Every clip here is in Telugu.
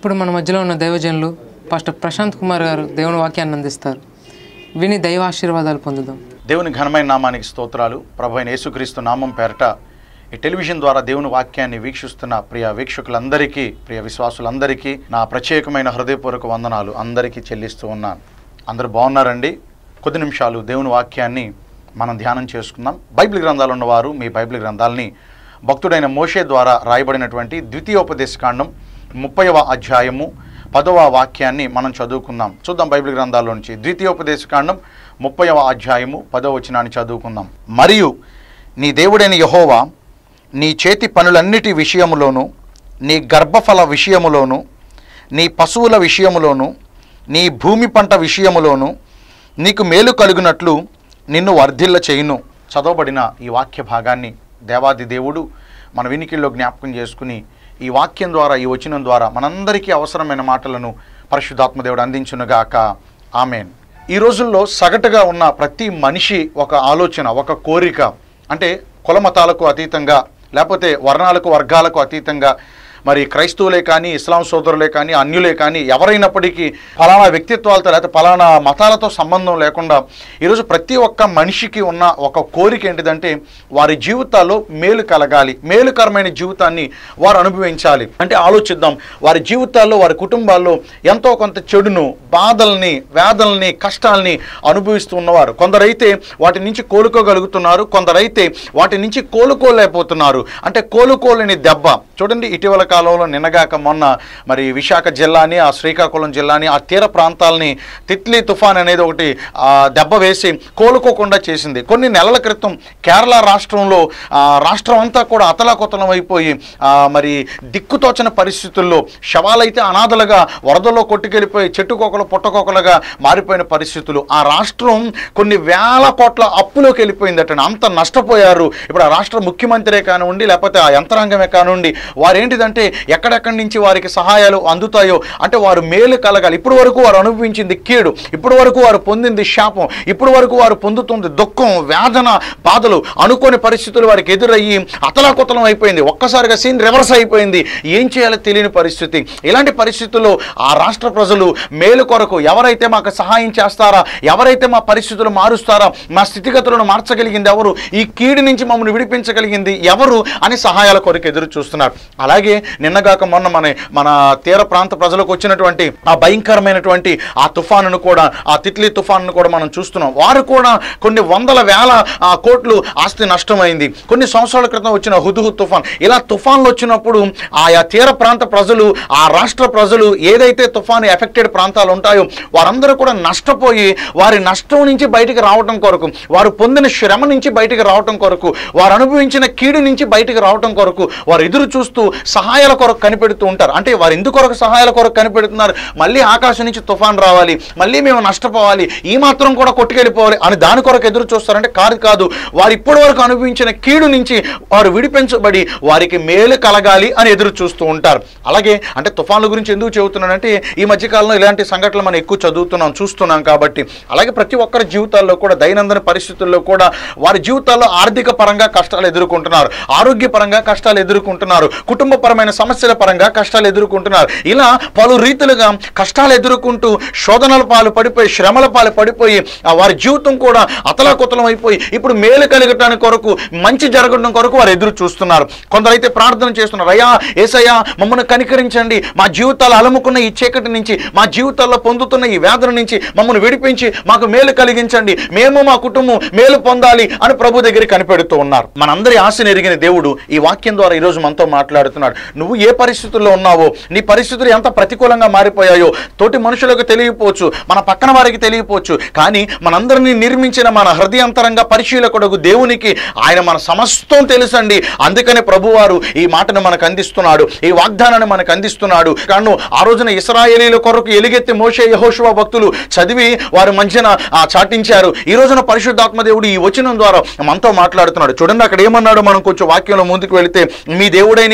ఇప్పుడు మన మధ్యలో ఉన్న దైవజనులు పాస్టర్ ప్రశాంత్ కుమార్ గారు దేవుని వాక్యాన్ని అందిస్తారు విని దైవ ఆశీర్వాదాలు పొందుదాం దేవుని ఘనమైన నామానికి స్తోత్రాలు ప్రభు అయిన యేసుక్రీస్తు నామం పేరట ఈ టెలివిజన్ ద్వారా దేవుని వాక్యాన్ని వీక్షిస్తున్న ప్రియ వీక్షకులందరికీ ప్రియ విశ్వాసులందరికీ నా ప్రత్యేకమైన హృదయపూర్వక వందనాలు అందరికీ చెల్లిస్తూ ఉన్నాను అందరూ బాగున్నారండి కొద్ది నిమిషాలు దేవుని వాక్యాన్ని మనం ధ్యానం చేసుకుందాం బైబిల్ గ్రంథాలు ఉన్నవారు మీ బైబిల్ గ్రంథాలని భక్తుడైన మోషే ద్వారా రాయబడినటువంటి ద్వితీయోపదేశకాండం ముప్పైవ అధ్యాయము పదవ వాక్యాన్ని మనం చదువుకుందాం చూద్దాం బైబిల్ గ్రంథాల్లో నుంచి ద్వితీయోపదేశకాండం ముప్పైవ అధ్యాయము పదవ వచనాన్ని చదువుకుందాం మరియు నీ దేవుడైన యహోవా నీ చేతి పనులన్నిటి విషయములోను నీ గర్భఫల విషయములోను నీ పశువుల విషయములోను నీ భూమి పంట విషయములోను నీకు మేలు కలుగునట్లు నిన్ను వర్ధిల్ల చేయును చదవబడిన ఈ వాక్య భాగాన్ని దేవాది దేవుడు మన వినికిల్లో జ్ఞాపకం చేసుకుని ఈ వాక్యం ద్వారా ఈ వచనం ద్వారా మనందరికీ అవసరమైన మాటలను పరిశుద్ధాత్మ దేవుడు అందించునుగాక ఆమెన్ ఈ రోజుల్లో సగటుగా ఉన్న ప్రతి మనిషి ఒక ఆలోచన ఒక కోరిక అంటే కులమతాలకు అతీతంగా లేకపోతే వర్ణాలకు వర్గాలకు అతీతంగా మరి క్రైస్తవులే కానీ ఇస్లాం సోదరులే కానీ అన్యులే కానీ ఎవరైనప్పటికీ ఫలానా వ్యక్తిత్వాలతో లేకపోతే ఫలానా మతాలతో సంబంధం లేకుండా ఈరోజు ప్రతి ఒక్క మనిషికి ఉన్న ఒక కోరిక ఏంటిదంటే వారి జీవితాల్లో మేలు కలగాలి మేలుకరమైన జీవితాన్ని వారు అనుభవించాలి అంటే ఆలోచిద్దాం వారి జీవితాల్లో వారి కుటుంబాల్లో ఎంతో కొంత చెడును బాధల్ని వేదల్ని కష్టాల్ని అనుభవిస్తూ ఉన్నవారు కొందరైతే వాటి నుంచి కోలుకోగలుగుతున్నారు కొందరైతే వాటి నుంచి కోలుకోలేకపోతున్నారు అంటే కోలుకోలేని దెబ్బ చూడండి ఇటీవల కాలంలో నిన్నగాక మొన్న మరి విశాఖ జిల్లాని ఆ శ్రీకాకుళం జిల్లాని ఆ తీర ప్రాంతాలని తిత్లీ తుఫాన్ అనేది ఒకటి ఆ, దెబ్బ వేసి కోలుకోకుండా చేసింది కొన్ని నెలల క్రితం కేరళ రాష్ట్రంలో ఆ, రాష్ట్రం అంతా కూడా అతలాకుతలం అయిపోయి ఆ, మరి దిక్కుతోచని పరిస్థితుల్లో శవాలైతే అనాథలుగా వరదల్లో కొట్టుకెళ్ళిపోయి చెట్టుకోకలు పుట్టకోకలుగా మారిపోయిన పరిస్థితులు ఆ రాష్ట్రం కొన్ని వేల కోట్ల అప్పులోకి వెళ్ళిపోయిందట అంత నష్టపోయారు ఇప్పుడు ఆ రాష్ట్ర ముఖ్యమంత్రే కానివ్వండి లేకపోతే ఆ యంత్రాంగమే కానివ్వండి వారు ఏంటిదంటే ఎక్కడెక్కడి నుంచి వారికి సహాయాలు అందుతాయో అంటే వారు మేలు కలగాలి ఇప్పుడు వరకు వారు అనుభవించింది కీడు ఇప్పుడు వరకు వారు పొందింది శాపం ఇప్పుడు వరకు వారు పొందుతుంది దుఃఖం వేదన బాధలు అనుకోని పరిస్థితులు వారికి ఎదురయ్యి అతలాకుతలం అయిపోయింది ఒక్కసారిగా సీన్ రివర్స్ అయిపోయింది ఏం చేయాలో తెలియని పరిస్థితి ఇలాంటి పరిస్థితుల్లో ఆ రాష్ట్ర ప్రజలు మేలు కొరకు ఎవరైతే మాకు సహాయం చేస్తారా ఎవరైతే మా పరిస్థితులు మారుస్తారా మా స్థితిగతులను మార్చగలిగింది ఎవరు ఈ కీడు నుంచి మమ్మల్ని విడిపించగలిగింది ఎవరు అని సహాయాల కొరకు ఎదురు చూస్తున్నారు అలాగే నిన్నగాక మొన్న మన మన తీర ప్రాంత ప్రజలకు వచ్చినటువంటి ఆ భయంకరమైనటువంటి ఆ తుఫానును కూడా ఆ తిట్లీ తుఫానును కూడా మనం చూస్తున్నాం వారు కూడా కొన్ని వందల వేల ఆ, కోట్లు ఆస్తి నష్టమైంది కొన్ని సంవత్సరాల క్రితం వచ్చిన హుదుహు తుఫాన్ ఇలా తుఫాన్లు వచ్చినప్పుడు ఆయా తీర ప్రాంత ప్రజలు ఆ రాష్ట్ర ప్రజలు ఏదైతే తుఫాను ఎఫెక్టెడ్ ప్రాంతాలు ఉంటాయో వారందరూ కూడా నష్టపోయి వారి నష్టం నుంచి బయటికి రావటం కొరకు వారు పొందిన శ్రమ నుంచి బయటికి రావటం కొరకు వారు అనుభవించిన కీడు నుంచి బయటికి రావటం కొరకు వారు ఎదురు చూస్తూ సహాయాల కొరకు కనిపెడుతూ ఉంటారు అంటే వారు ఎందుకు కొరకు సహాయాల కొరకు కనిపెడుతున్నారు మళ్ళీ ఆకాశం నుంచి తుఫాన్ రావాలి మళ్ళీ మేము నష్టపోవాలి ఈ మాత్రం కూడా కొట్టుకెళ్ళిపోవాలి అని దాని కొరకు ఎదురు చూస్తారంటే కాదు కాదు వారు ఇప్పటి వరకు అనుభవించిన కీడు నుంచి వారు విడిపించబడి వారికి మేలు కలగాలి అని ఎదురు చూస్తూ ఉంటారు అలాగే అంటే తుఫాన్ల గురించి ఎందుకు చెబుతున్నానంటే ఈ మధ్యకాలంలో ఇలాంటి సంఘటనలు మనం ఎక్కువ చదువుతున్నాం చూస్తున్నాం కాబట్టి అలాగే ప్రతి ఒక్కరి జీవితాల్లో కూడా దైనందిన పరిస్థితుల్లో కూడా వారి జీవితాల్లో ఆర్థిక పరంగా కష్టాలు ఎదుర్కొంటున్నారు ఆరోగ్యపరంగా కష్టాలు ఎదుర్కొంటున్నారు కుటుంబపరమైన సమస్యల పరంగా కష్టాలు ఎదుర్కొంటున్నారు ఇలా పలు రీతులుగా కష్టాలు ఎదుర్కొంటూ శోధనల పాలు పడిపోయి శ్రమల పాలు పడిపోయి ఆ వారి జీవితం కూడా అతలాకుతలం అయిపోయి ఇప్పుడు మేలు కలగటానికి కొరకు మంచి జరగడం కొరకు వారు ఎదురు చూస్తున్నారు కొందరైతే ప్రార్థన చేస్తున్నారు అయ్యా ఏసయ్యా మమ్మల్ని కనికరించండి మా జీవితాలు అలముకున్న ఈ చీకటి నుంచి మా జీవితాల్లో పొందుతున్న ఈ వేదన నుంచి మమ్మల్ని విడిపించి మాకు మేలు కలిగించండి మేము మా కుటుంబం మేలు పొందాలి అని ప్రభు దగ్గర కనిపెడుతూ ఉన్నారు మనందరి ఆశను ఎరిగిన దేవుడు ఈ వాక్యం ద్వారా ఈరోజు మనతో మాట్లాడుతున్నాడు నువ్వు ఏ పరిస్థితుల్లో ఉన్నావో నీ పరిస్థితులు ఎంత ప్రతికూలంగా మారిపోయాయో తోటి మనుషులకు తెలియపోవచ్చు మన పక్కన వారికి తెలియపోవచ్చు కానీ మనందరినీ నిర్మించిన మన హృదయంతరంగా పరిశీలకుడకు దేవునికి ఆయన మన సమస్తం తెలుసండి అందుకనే ప్రభువారు ఈ మాటను మనకు అందిస్తున్నాడు ఈ వాగ్దానాన్ని మనకు అందిస్తున్నాడు కాను ఆ రోజున ఇస్రాయేలీల కొరకు ఎలుగెత్తి మోషే యహోషువ భక్తులు చదివి వారి మధ్యన ఆ, చాటించారు ఈ రోజున పరిశుద్ధాత్మ దేవుడు ఈ వచనం ద్వారా మనతో మాట్లాడుతున్నాడు చూడండి అక్కడ ఏమన్నాడు మనం కొంచెం వాక్యంలో ముందుకు వెళితే మీ దేవుడైన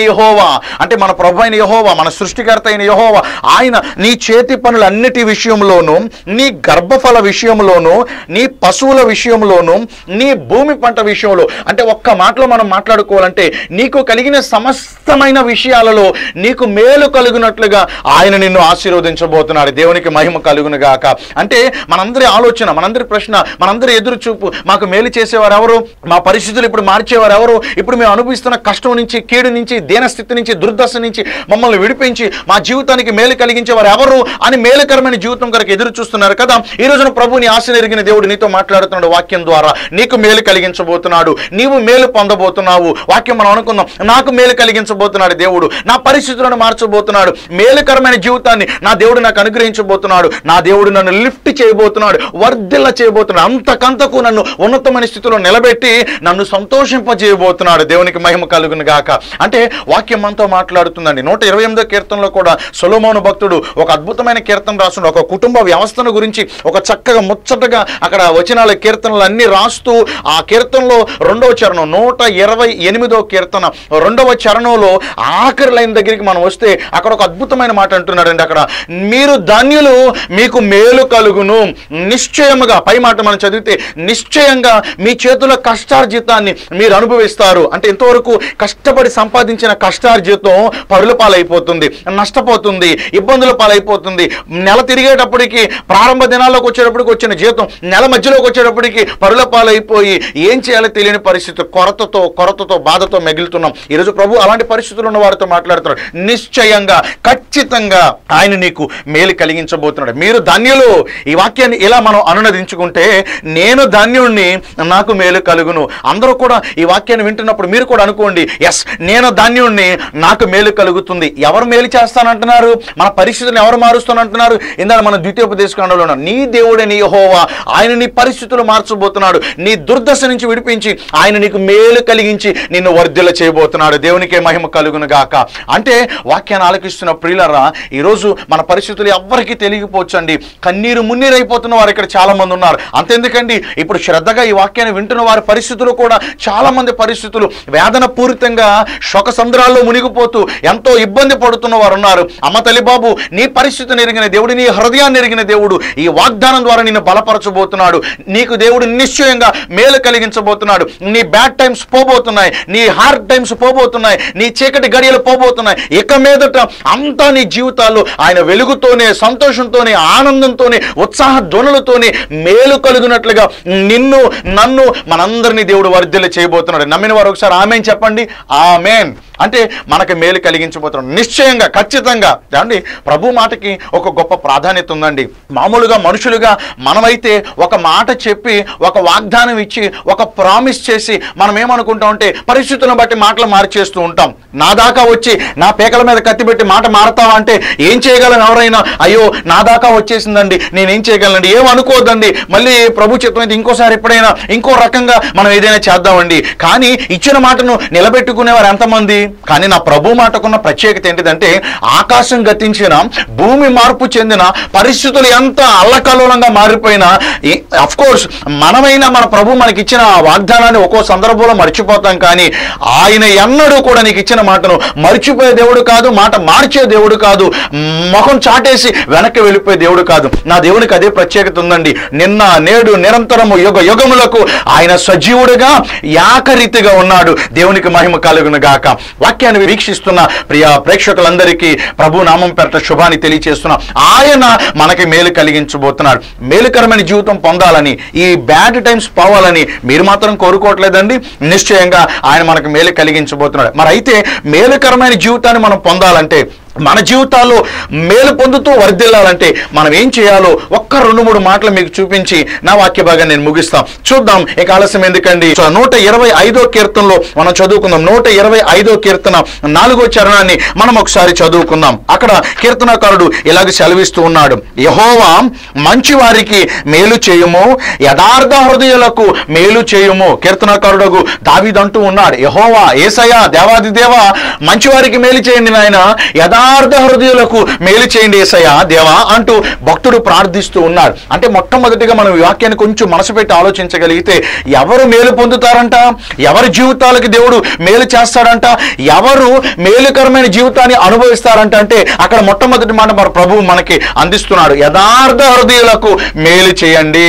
యహోవా అంటే మన ప్రభు అయిన యహోవా మన సృష్టికర్త అయిన యహోవా ఆయన నీ చేతి పనులన్నిటి విషయంలోనూ నీ గర్భఫల విషయంలోనూ నీ పశువుల విషయంలోనూ నీ భూమి పంట విషయంలో అంటే ఒక్క మాటలో మనం మాట్లాడుకోవాలంటే నీకు కలిగిన సమస్తమైన విషయాలలో నీకు మేలు కలుగునట్లుగా ఆయన నిన్ను ఆశీర్వదించబోతున్నాడు దేవునికి మహిమ కలుగును గాక అంటే మనందరి ఆలోచన మనందరి ప్రశ్న మనందరి ఎదురు చూపు మాకు మేలు చేసేవారు ఎవరు మా పరిస్థితులు ఇప్పుడు మార్చేవారు ఎవరు ఇప్పుడు మేము అనుభవిస్తున్న కష్టం నుంచి కీడు నుంచి దీనస్థితి నుంచి దుర్దశ నుంచి మమ్మల్ని విడిపించి మా జీవితానికి మేలు కలిగించేవారు ఎవరు అని మేలుకరమైన జీవితం కొరకు ఎదురు చూస్తున్నారు కదా ఈ రోజున ప్రభుని ఆశ ఎరిగిన దేవుడు నీతో మాట్లాడుతున్నాడు వాక్యం ద్వారా నీకు మేలు కలిగించబోతున్నాడు నీవు మేలు పొందబోతున్నావు వాక్యం మనం అనుకుందాం నాకు మేలు కలిగించబోతున్నాడు దేవుడు నా పరిస్థితులను మార్చబోతున్నాడు మేలుకరమైన జీవితాన్ని నా దేవుడు నాకు అనుగ్రహించబోతున్నాడు నా దేవుడు నన్ను లిఫ్ట్ చేయబోతున్నాడు వర్ధిల్ల చేయబోతున్నాడు అంతకంతకు నన్ను ఉన్నతమైన స్థితిలో నిలబెట్టి నన్ను సంతోషింపజేయబోతున్నాడు దేవునికి మహిమ కలుగును గాక అంటే వాక్యం మనతో మాట్లాడుతుందండి నూట ఇరవై ఎనిమిదో కీర్తనలో కూడా సొలోమోను భక్తుడు ఒక అద్భుతమైన కీర్తన రాస్తున్నాడు ఒక కుటుంబ వ్యవస్థను గురించి ఒక చక్కగా ముచ్చటగా అక్కడ వచనాల కీర్తనలు అన్ని రాస్తూ ఆ కీర్తనలో రెండవ చరణం నూట ఇరవై ఎనిమిదో కీర్తన రెండవ చరణంలో ఆఖరి లైన్ దగ్గరికి మనం వస్తే అక్కడ ఒక అద్భుతమైన మాట అంటున్నాడండి అక్కడ మీరు ధన్యులు మీకు మేలు కలుగును నిశ్చయముగా పై మాట మనం చదివితే నిశ్చయంగా మీ చేతుల కష్టార్జితాన్ని మీరు అనుభవిస్తారు అంటే ఇంతవరకు కష్టపడి సంపాదించిన కష్టార్జితం పరుల పాలైపోతుంది నష్టపోతుంది ఇబ్బందుల పాలైపోతుంది నెల తిరిగేటప్పటికి ప్రారంభ దినాల్లోకి వచ్చేటప్పటికి వచ్చిన జీతం నెల మధ్యలోకి వచ్చేటప్పటికి పరుల పాలైపోయి ఏం చేయాలో తెలియని పరిస్థితి కొరతతో కొరతతో బాధతో మిగులుతున్నాం ఈరోజు ప్రభు అలాంటి పరిస్థితులు ఉన్న వారితో మాట్లాడుతున్నాడు నిశ్చయంగా ఖచ్చితంగా ఆయన నీకు మేలు కలిగించబోతున్నాడు మీరు ధన్యులు ఈ వాక్యాన్ని ఇలా మనం అనునదించుకుంటే నేను ధన్యుణ్ణి నాకు మేలు కలుగును అందరూ కూడా ఈ వాక్యాన్ని వింటున్నప్పుడు మీరు కూడా అనుకోండి ఎస్ నేను ధన్యుణ్ణి నాకు మేలు కలుగుతుంది ఎవరు మేలు చేస్తానంటున్నారు మన పరిస్థితులను ఎవరు మారుస్తానంటున్నారు ఇందాక మన ద్వితీయోపదేశకాండంలో ఉన్నాం నీ దేవుడే నీ యెహోవా ఆయన నీ పరిస్థితులు మార్చబోతున్నాడు నీ దుర్దశ నుంచి విడిపించి ఆయన నీకు మేలు కలిగించి నిన్ను వర్ధిల్ల చేయబోతున్నాడు దేవునికే మహిమ కలుగును గాక అంటే వాక్యాన్ని ఆలకిస్తున్న ప్రియులరా ఈరోజు మన పరిస్థితులు ఎవ్వరికీ తెలియకపోవచ్చండి కన్నీరు మున్నీరైపోతున్న వారు ఇక్కడ చాలా మంది ఉన్నారు అంతెందుకండి ఇప్పుడు శ్రద్ధగా ఈ వాక్యాన్ని వింటున్న వారి పరిస్థితులు కూడా చాలా మంది పరిస్థితులు వేదన పూరితంగా శోక సంద్రాల్లో మునిగిపోతూ ఎంతో ఇబ్బంది పడుతున్న వారు ఉన్నారు అమ్మ తల్లి బాబు నీ పరిస్థితిని ఎరిగిన దేవుడు నీ హృదయాన్ని ఎరిగిన దేవుడు ఈ వాగ్దానం ద్వారా నిన్ను బలపరచబోతున్నాడు నీకు దేవుడు నిశ్చయంగా మేలు కలిగించబోతున్నాడు నీ బ్యాడ్ టైమ్స్ పోబోతున్నాయి నీ హార్డ్ టైమ్స్ పోబోతున్నాయి నీ చీకటి గడియలు పోబోతున్నాయి ఇక మీదట అంతా నీ జీవితాల్లో ఆయన వెలుగుతోనే సంతోషంతోనే ఆనందంతోనే ఉత్సాహ ధ్వనులతోనే మేలు కలుగునట్లుగా నిన్ను నన్ను మనందరినీ దేవుడు వర్ధిల్ల చేయబోతున్నాడు నమ్మిన వారు ఒకసారి ఆమెన్ చెప్పండి ఆమెన్ అంటే మనకి మేలు కలిగించబోతున్నాడు నిశ్చయంగా ఖచ్చితంగా ఏమండి ప్రభు మాటకి ఒక గొప్ప ప్రాధాన్యత ఉందండి మామూలుగా మనుషులుగా మనమైతే ఒక మాట చెప్పి ఒక వాగ్దానం ఇచ్చి ఒక ప్రామిస్ చేసి మనం ఏమనుకుంటాం అంటే పరిస్థితులను బట్టి మాటలు మార్చేస్తూ ఉంటాం నా దాకా వచ్చి నా పేకల మీద కత్తి పెట్టి మాట మారతావా అంటే ఏం చేయగలను ఎవరైనా అయ్యో నా దాకా వచ్చేసిందండి నేనేం చేయగలనండి ఏం అనుకోవద్దండి మళ్ళీ ప్రభు చిత్తమైతే ఇంకోసారి ఎప్పుడైనా ఇంకో రకంగా మనం ఏదైనా చేద్దామండి కానీ ఇచ్చిన మాటను నిలబెట్టుకునేవారు ఎంతమంది కానీ నా ప్రభు మాటకున్న ప్రత్యేకత ఏంటిదంటే ఆకాశం గతించిన భూమి మార్పు చెందిన పరిస్థితులు ఎంత అల్లకల్లోలంగా మారిపోయినా అఫ్ కోర్స్ మనమైనా మన ప్రభు మనకి ఇచ్చిన ఆ వాగ్దానాన్ని ఒక్కో సందర్భంలో మర్చిపోతాం కానీ ఆయన ఎన్నడూ కూడా నీకు ఇచ్చిన మాటను మర్చిపోయే దేవుడు కాదు మాట మార్చే దేవుడు కాదు ముఖం చాటేసి వెనక్కి వెళ్ళిపోయే దేవుడు కాదు నా దేవునికి అదే ప్రత్యేకత ఉందండి నిన్న నేడు నిరంతరము యుగ యుగములకు ఆయన సజీవుడుగా యాకరీతిగా ఉన్నాడు దేవునికి మహిమ కలుగును గాక వాక్యాన్ని వీక్షిస్తున్న ప్రియ ప్రేక్షకులందరికీ ప్రభు నామం పెరట శుభాన్ని తెలియచేస్తున్నా ఆయన మనకి మేలు కలిగించబోతున్నాడు మేలుకరమైన జీవితం పొందాలని ఈ బ్యాడ్ టైమ్స్ పోవాలని మీరు మాత్రం కోరుకోవట్లేదండి నిశ్చయంగా ఆయన మనకు మేలు కలిగించబోతున్నాడు మరి అయితే మేలుకరమైన జీవితాన్ని మనం పొందాలంటే మన జీవితాల్లో మేలు పొందుతూ వర్ధిల్లాలంటే మనం ఏం చేయాలో ఒక్క రెండు మూడు మాటలు మీకు చూపించి నా వాక్య భాగాన్ని నేను ముగిస్తాం చూద్దాం ఇక ఆలస్యం ఎందుకండి సో నూట ఇరవై ఐదో కీర్తనలో మనం చదువుకుందాం నూట ఇరవై ఐదో కీర్తన నాలుగో చరణాన్ని మనం ఒకసారి చదువుకుందాం అక్కడ కీర్తనకారుడు ఇలాగ సెలవిస్తూ ఉన్నాడు యహోవా మంచి వారికి మేలు చేయుము యథార్థ హృదయులకు మేలు చేయుము కీర్తనకారుడు దావీదంటూ ఉన్నాడు యహోవా ఏసయ్య దేవాది దేవా మంచి వారికి మేలు చేయండి నాయన యథార్థ యథార్థ హృదయులకు మేలు చేయండి ఏసయ్యా దేవా అంటూ భక్తుడు ప్రార్థిస్తూ ఉన్నాడు అంటే మొట్టమొదటిగా మనం ఈ వాక్యాన్ని కొంచెం మనసు పెట్టి ఆలోచించగలిగితే ఎవరు మేలు పొందుతారంట ఎవరి జీవితాలకి దేవుడు మేలు చేస్తాడంట ఎవరు మేలుకరమైన జీవితాన్ని అనుభవిస్తారంట అంటే అక్కడ మొట్టమొదటి మాట మన ప్రభువు మనకి అందిస్తున్నాడు యథార్థ హృదయులకు మేలు చేయండి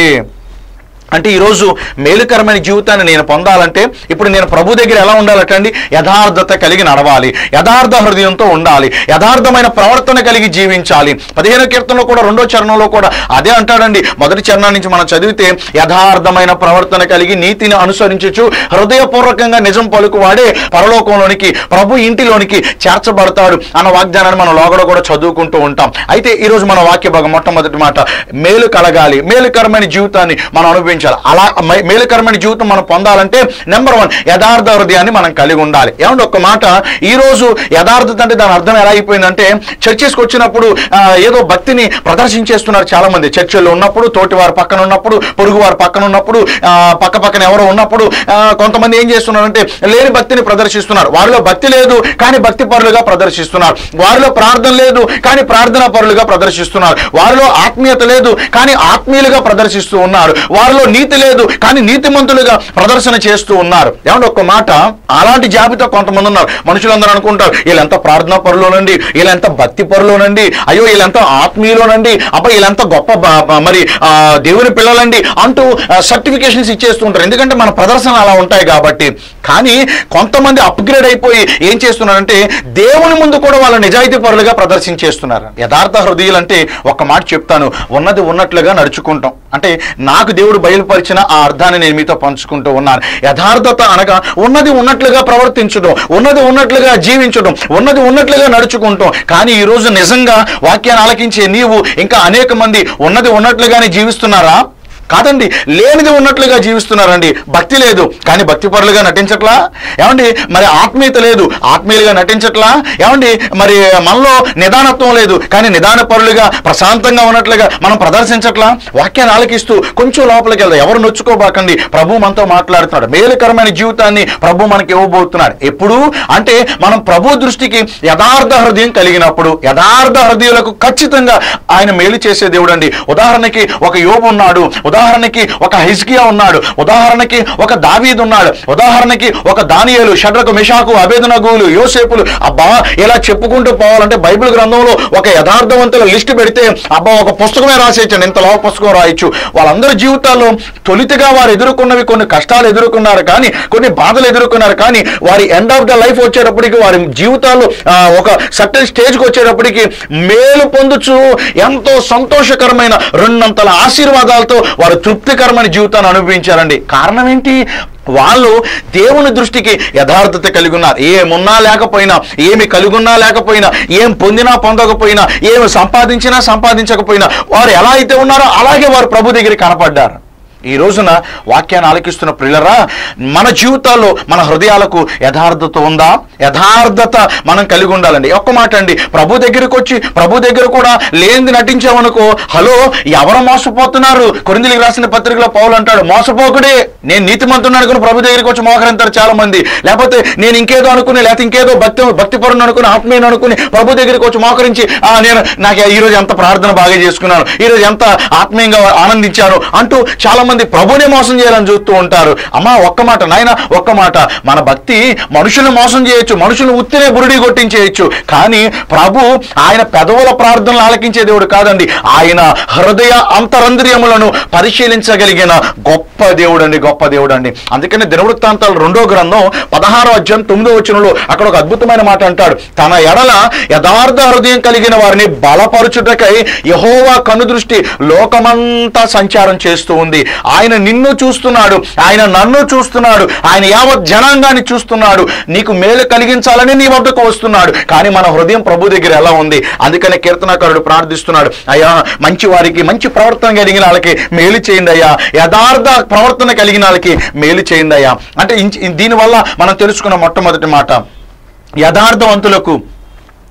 అంటే ఈరోజు మేలుకరమైన జీవితాన్ని నేను పొందాలంటే ఇప్పుడు నేను ప్రభు దగ్గర ఎలా ఉండాలటండి యథార్థత కలిగి నడవాలి యథార్థ హృదయంతో ఉండాలి యథార్థమైన ప్రవర్తన కలిగి జీవించాలి పదిహేను కీర్తనలో కూడా రెండో చరణంలో కూడా అదే అంటాడండి మొదటి చరణం నుంచి మనం చదివితే యథార్థమైన ప్రవర్తన కలిగి నీతిని అనుసరించచ్చు హృదయపూర్వకంగా నిజం పలుకువాడే పరలోకంలోనికి ప్రభు ఇంటిలోనికి చేర్చబడతాడు అన్న వాగ్దానాన్ని మనం లోగడ కూడా చదువుకుంటూ ఉంటాం అయితే ఈరోజు మన వాక్య భాగం మొట్టమొదటి మాట మేలు కలగాలి మేలుకరమైన జీవితాన్ని మనం అనుభవించాలి అలా మే- మేలుకరమైన జీవితం మనం పొందాలంటే నెంబర్ వన్ యథార్థ హృదయాన్ని మనం కలిగి ఉండాలి ఏమంటే ఒక మాట ఈ రోజు యథార్థత అంటే దాని అర్థం ఎలా అయిపోయిందంటే చర్చెస్కి వచ్చినప్పుడు ఆ, ఏదో భక్తిని ప్రదర్శించేస్తున్నారు చాలా మంది చర్చిల్లో ఉన్నప్పుడు తోటి వారి పక్కన ఉన్నప్పుడు పొరుగు వారి పక్కన ఉన్నప్పుడు ఆ, పక్క పక్కన ఎవరో ఉన్నప్పుడు ఆ, కొంతమంది ఏం చేస్తున్నారంటే లేని భక్తిని ప్రదర్శిస్తున్నారు వారిలో భక్తి లేదు కానీ భక్తి పరులుగా ప్రదర్శిస్తున్నారు వారిలో ప్రార్థన లేదు కానీ ప్రార్థనా పరులుగా ప్రదర్శిస్తున్నారు వారిలో ఆత్మీయత లేదు కానీ ఆత్మీయులుగా ప్రదర్శిస్తూ ఉన్నారు వారిలో నీతి లేదు కానీ నీతిమంతులుగా ప్రదర్శన చేస్తూ ఉన్నారు ఏమంటే ఒక్క మాట అలాంటి జాబితా కొంతమంది ఉన్నారు మనుషులందరూ అనుకుంటారు వీళ్ళంతా ప్రార్థనా పరులోనండి వీళ్ళంతా భక్తి పరులోనండి అయ్యో వీళ్ళంతా ఆత్మీయులోనండి అబ్బా వీళ్ళంతా గొప్ప బ- బ- మరి ఆ, దేవుని పిల్లలండి అంటూ సర్టిఫికేషన్స్ ఇచ్చేస్తూ ఉంటారు ఎందుకంటే మన ప్రదర్శన అలా ఉంటాయి కాబట్టి కానీ కొంతమంది అప్గ్రేడ్ అయిపోయి ఏం చేస్తున్నారంటే దేవుని ముందు కూడా వాళ్ళ నిజాయితీ పరులుగా ప్రదర్శించేస్తున్నారు యథార్థ హృదయాలు అంటే ఒక మాట చెప్తాను ఉన్నది ఉన్నట్లుగా నడుచుకుంటాం అంటే నాకు దేవుడు బయలుపరిచిన ఆ అర్థాన్ని నేను మీతో పంచుకుంటూ ఉన్నాను యథార్థత అనగా ఉన్నది ఉన్నట్లుగా ప్రవర్తించడం ఉన్నది ఉన్నట్లుగా జీవించడం ఉన్నది ఉన్నట్లుగా నడుచుకుంటాం కానీ ఈ రోజు నిజంగా వాక్యాన్ని ఆలకించే నీవు ఇంకా అనేక మంది ఉన్నది ఉన్నట్లుగానే జీవిస్తున్నారా కాదండి లేనిది ఉన్నట్లుగా జీవిస్తున్నారండి భక్తి లేదు కానీ భక్తి పరులుగా నటించట్లా ఏమండి మరి ఆత్మీయత లేదు ఆత్మీయులుగా నటించట్లా ఏమండి మరి మనలో నిదానత్వం లేదు కానీ నిదాన పరులుగా ప్రశాంతంగా ఉన్నట్లుగా మనం ప్రదర్శించట్లా వాక్యాన్ని ఆలకిస్తూ కొంచెం లోపలికి వెళ్దాం ఎవరు నొచ్చుకోబాకండి ప్రభు మనతో మాట్లాడుతున్నాడు మేలుకరమైన జీవితాన్ని ప్రభు మనకి ఇవ్వబోతున్నాడు ఎప్పుడు అంటే మనం ప్రభు దృష్టికి యథార్థ హృదయం కలిగినప్పుడు యథార్థ హృదయులకు ఖచ్చితంగా ఆయన మేలు చేసే దేవుడు అండి ఉదాహరణకి ఒక యోబు ఉన్నాడు ఉదాహరణకి ఒక హిజ్కియా ఉన్నాడు ఉదాహరణకి ఒక దావీద్ ఉన్నాడు ఉదాహరణకి ఒక దానియేలు షడ్రకు మిషాకు అభేదనగులు యోసేపులు అబ్బా ఇలా చెప్పుకుంటూ పోవాలంటే బైబిల్ గ్రంథంలో ఒక యథార్థవంతుల లిస్ట్ పెడితే అబ్బా ఒక పుస్తకమే రాసేయచ్చండి ఇంత లావు పుస్తకం రాయొచ్చు వాళ్ళందరి జీవితాల్లో తొలితగా వారు ఎదుర్కొన్నవి కొన్ని కష్టాలు ఎదుర్కొన్నారు కానీ కొన్ని బాధలు ఎదుర్కొన్నారు కానీ వారి ఎండ్ ఆఫ్ ద లైఫ్ వచ్చేటప్పటికి వారి జీవితాల్లో ఆ, ఒక సర్టన్ స్టేజ్కి వచ్చేటప్పటికి మేలు పొందుచు ఎంతో సంతోషకరమైన రెండంతల ఆశీర్వాదాలతో వారు తృప్తికరమైన జీవితాన్ని అనుభవించారండి కారణం ఏంటి వాళ్ళు దేవుని దృష్టికి యథార్థత కలిగి ఉన్నారు ఏమున్నా లేకపోయినా ఏమి కలిగి ఉన్నా లేకపోయినా ఏం పొందినా పొందకపోయినా ఏమి సంపాదించినా సంపాదించకపోయినా వారు ఎలా అయితే ఉన్నారో అలాగే వారు ప్రభు దగ్గర కనపడ్డారు ఈ రోజున వాక్యాన్ని ఆలకిస్తున్న ప్రియులరా మన జీవితాల్లో మన హృదయాలకు యథార్థత ఉందా యథార్థత మనం కలిగి ఉండాలండి ఒక్క మాట అండి ప్రభు దగ్గరికి వచ్చి ప్రభు దగ్గర కూడా లేనిది నటించామనుకో హలో ఎవరు మోసపోతున్నారు కొరిందులకు రాసిన పత్రికలో పౌలు అంటాడు మోసపోకుడే నేను నీతిమంతుని అనుకుని ప్రభు దగ్గరికి వచ్చి మోకరంతారు చాలా మంది లేకపోతే నేను ఇంకేదో అనుకుని లేకపోతే ఇంకేదో భక్తి భక్తి పరుని అనుకుని ఆత్మీయుని అనుకుని ప్రభు దగ్గరికి వచ్చి మోకరించి "ఆ, నేను నాకు ఈ రోజు ఎంత ప్రార్థన బాగా చేసుకున్నాను ఈ రోజు ఎంత ఆత్మీయంగా ఆనందించాను అంటూ చాలా మంది ప్రభునే మోసం చేయాలని చూస్తూ ఉంటారు అమ్మా ఒక్క మాట నాయన ఒక్క మాట మన భక్తి మనుషులను మోసం చేయొచ్చు మనుషులను ఉత్తినే బురుడి కొట్టించేయచ్చు కానీ ప్రభు ఆయన పెదవుల ప్రార్థనలు ఆలకించే దేవుడు కాదండి ఆయన హృదయ అంతరంద్రియములను పరిశీలించగలిగిన గొప్ప దేవుడు అండి గొప్ప దేవుడు అండి అందుకని దినవృత్తాంతాలు రెండో గ్రంథం పదహారో అధ్యాయం తొమ్మిదో వచనంలో అక్కడ ఒక అద్భుతమైన మాట అంటాడు తన ఎడల యథార్థ హృదయం కలిగిన వారిని బలపరచుటకై యహోవా కనుదృష్టి లోకమంతా సంచారం చేస్తూ ఉంది ఆయన నిన్ను చూస్తున్నాడు ఆయన నన్ను చూస్తున్నాడు ఆయన యావత్ జనాంగాన్ని చూస్తున్నాడు నీకు మేలు కలిగించాలని నీ వద్దకు వస్తున్నాడు కానీ మన హృదయం ప్రభు దగ్గర ఎలా ఉంది అందుకనే కీర్తనకారుడు ప్రార్థిస్తున్నాడు అయ్యా మంచి వారికి మంచి ప్రవర్తన కలిగిన వాళ్ళకి మేలు చేయండి అయ్యా యథార్థ ప్రవర్తన కలిగిన వాళ్ళకి మేలు చేయండి అయ్యా అంటే ఇంచ- దీనివల్ల మనం తెలుసుకున్న మొట్టమొదటి మాట యథార్థవంతులకు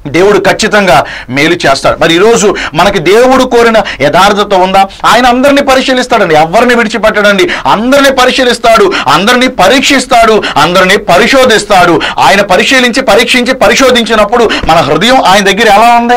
దేవుడు ఖచ్చితంగా మేలు చేస్తాడు మరి ఈరోజు మనకి దేవుడు కోరిన యథార్థత ఉందా ఆయన అందరినీ పరిశీలిస్తాడండి ఎవరిని విడిచిపెట్టడండి అందరినీ పరిశీలిస్తాడు అందరినీ పరీక్షిస్తాడు అందరినీ పరిశోధిస్తాడు ఆయన పరిశీలించి పరీక్షించి పరిశోధించినప్పుడు మన హృదయం ఆయన దగ్గర ఎలా ఉంది